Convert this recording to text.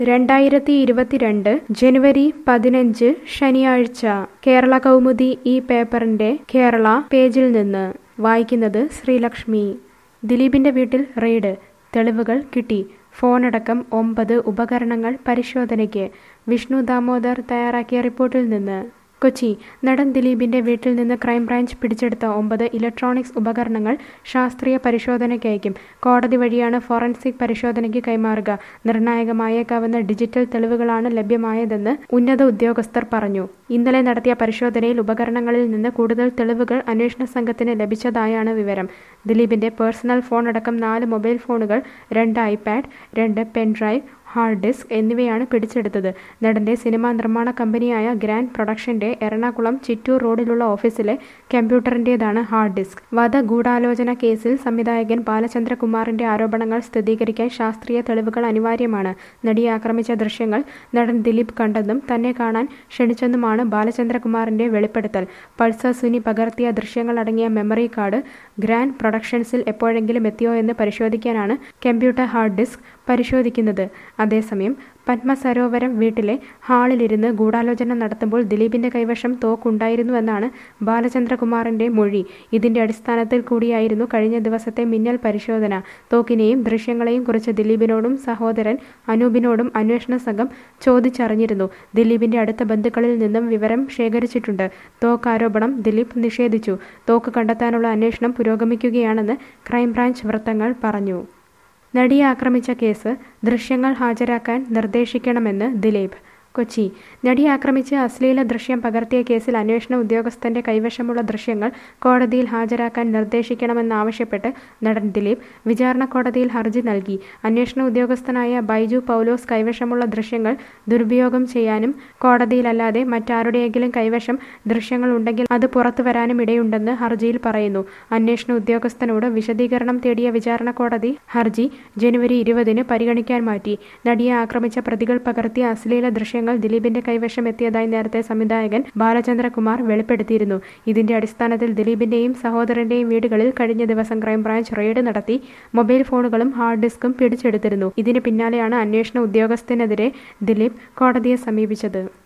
രണ്ടായിരത്തി ഇരുപത്തിരണ്ട് ജനുവരി പതിനഞ്ച് ശനിയാഴ്ച കേരള കൗമുദി ഈ പേപ്പറിന്റെ കേരള പേജിൽ നിന്ന് വായിക്കുന്നത് ശ്രീലക്ഷ്മി ദിലീപിന്റെ വീട്ടിൽ റെയ്ഡ് തെളിവുകൾ കിട്ടി ഫോണടക്കം ഒമ്പത് ഉപകരണങ്ങൾ പരിശോധനയ്ക്ക് വിഷ്ണു ദാമോദർ തയ്യാറാക്കിയ റിപ്പോർട്ടിൽ നിന്ന് കൊച്ചി നടൻ ദിലീപിന്റെ വീട്ടിൽ നിന്ന് ക്രൈംബ്രാഞ്ച് പിടിച്ചെടുത്ത ഒമ്പത് ഇലക്ട്രോണിക്സ് ഉപകരണങ്ങൾ ശാസ്ത്രീയ പരിശോധനയ്ക്കയക്കും കോടതി വഴിയാണ് ഫോറൻസിക് പരിശോധനയ്ക്ക് കൈമാറുക നിർണായകമായേക്കാവുന്ന ഡിജിറ്റൽ തെളിവുകളാണ് ലഭ്യമായതെന്ന് ഉന്നത ഉദ്യോഗസ്ഥർ പറഞ്ഞു ഇന്നലെ നടത്തിയ പരിശോധനയിൽ ഉപകരണങ്ങളിൽ നിന്ന് കൂടുതൽ തെളിവുകൾ അന്വേഷണ സംഘത്തിന് ലഭിച്ചതായാണ് വിവരം ദിലീപിന്റെ പേഴ്സണൽ ഫോൺ അടക്കം നാല് മൊബൈൽ ഫോണുകൾ രണ്ട് ഐപാഡ് രണ്ട് പെൻഡ്രൈവ് ഹാർഡ് ഡിസ്ക് എന്നിവയാണ് പിടിച്ചെടുത്തത് നടന്റെ സിനിമാ നിർമ്മാണ കമ്പനിയായ ഗ്രാൻഡ് പ്രൊഡക്ഷന്റെ എറണാകുളം ചിറ്റൂർ റോഡിലുള്ള ഓഫീസിലെ കമ്പ്യൂട്ടറിന്റേതാണ് ഹാർഡ് ഡിസ്ക് വധ ഗൂഢാലോചന കേസിൽ സംവിധായകൻ ബാലചന്ദ്രകുമാറിന്റെ ആരോപണങ്ങൾ സ്ഥിരീകരിക്കാൻ ശാസ്ത്രീയ തെളിവുകൾ അനിവാര്യമാണ് നടിയെ ആക്രമിച്ച ദൃശ്യങ്ങൾ നടൻ ദിലീപ് കണ്ടെന്നും തന്നെ കാണാൻ ക്ഷണിച്ചെന്നുമാണ് ബാലചന്ദ്രകുമാറിന്റെ വെളിപ്പെടുത്തൽ പൾസർ സുനി പകർത്തിയ ദൃശ്യങ്ങൾ അടങ്ങിയ മെമ്മറി കാർഡ് ഗ്രാൻഡ് പ്രൊഡക്ഷൻസിൽ എപ്പോഴെങ്കിലും എത്തിയോ എന്ന് പരിശോധിക്കാനാണ് കമ്പ്യൂട്ടർ ഹാർഡ് ഡിസ്ക് പരിശോധിക്കുന്നത് അതേസമയം പത്മസരോവരം വീട്ടിലെ ഹാളിലിരുന്ന് ഗൂഢാലോചന നടത്തുമ്പോൾ ദിലീപിന്റെ കൈവശം തോക്കുണ്ടായിരുന്നുവെന്നാണ് ബാലചന്ദ്രകുമാറിന്റെ മൊഴി ഇതിന്റെ അടിസ്ഥാനത്തിൽ കൂടിയായിരുന്നു കഴിഞ്ഞ ദിവസത്തെ മിന്നൽ പരിശോധന തോക്കിനെയും ദൃശ്യങ്ങളെയും കുറിച്ച് ദിലീപിനോടും സഹോദരൻ അനൂപിനോടും അന്വേഷണ സംഘം ചോദിച്ചറിഞ്ഞിരുന്നു ദിലീപിന്റെ അടുത്ത ബന്ധുക്കളിൽ നിന്നും വിവരം ശേഖരിച്ചിട്ടുണ്ട് തോക്ക് ആരോപണം ദിലീപ് നിഷേധിച്ചു തോക്ക് കണ്ടെത്താനുള്ള അന്വേഷണം പുരോഗമിക്കുകയാണെന്ന് ക്രൈംബ്രാഞ്ച് വൃത്തങ്ങൾ പറഞ്ഞു നടിയെ ആക്രമിച്ച കേസ് ദൃശ്യങ്ങൾ ഹാജരാക്കാൻ നിർദ്ദേശിക്കണമെന്ന് ദിലീപ് കൊച്ചി നടിയെ ആക്രമിച്ച് അശ്ലീല ദൃശ്യം പകർത്തിയ കേസിൽ അന്വേഷണ ഉദ്യോഗസ്ഥന്റെ കൈവശമുള്ള ദൃശ്യങ്ങൾ കോടതിയിൽ ഹാജരാക്കാൻ നിർദ്ദേശിക്കണമെന്നാവശ്യപ്പെട്ട് നടൻ ദിലീപ് വിചാരണ കോടതിയിൽ ഹർജി നൽകി അന്വേഷണ ഉദ്യോഗസ്ഥനായ ബൈജു പൗലോസ് കൈവശമുള്ള ദൃശ്യങ്ങൾ ദുരുപയോഗം ചെയ്യാനും കോടതിയിലല്ലാതെ മറ്റാരുടെയെങ്കിലും കൈവശം ദൃശ്യങ്ങൾ ഉണ്ടെങ്കിൽ അത് പുറത്തു വരാനും ഇടയുണ്ടെന്ന് ഹർജിയിൽ പറയുന്നു അന്വേഷണ ഉദ്യോഗസ്ഥനോട് വിശദീകരണം തേടിയ വിചാരണ കോടതി ഹർജി ജനുവരി ഇരുപതിന് പരിഗണിക്കാൻ മാറ്റി നടിയെ ആക്രമിച്ച പ്രതികൾ പകർത്തിയ അശ്ലീല ദൃശ്യങ്ങൾ ദിലീപിന്റെ കൈവശം എത്തിയതായി നേരത്തെ സംവിധായകൻ ബാലചന്ദ്രകുമാർ വെളിപ്പെടുത്തിയിരുന്നു ഇതിന്റെ അടിസ്ഥാനത്തിൽ ദിലീപിന്റെയും സഹോദരന്റെയും വീടുകളിൽ കഴിഞ്ഞ ദിവസം ക്രൈംബ്രാഞ്ച് റെയ്ഡ് നടത്തി മൊബൈൽ ഫോണുകളും ഹാർഡ് ഡിസ്കും പിടിച്ചെടുത്തിരുന്നു ഇതിന് പിന്നാലെയാണ് അന്വേഷണ ഉദ്യോഗസ്ഥനെതിരെ ദിലീപ് കോടതിയെ സമീപിച്ചത്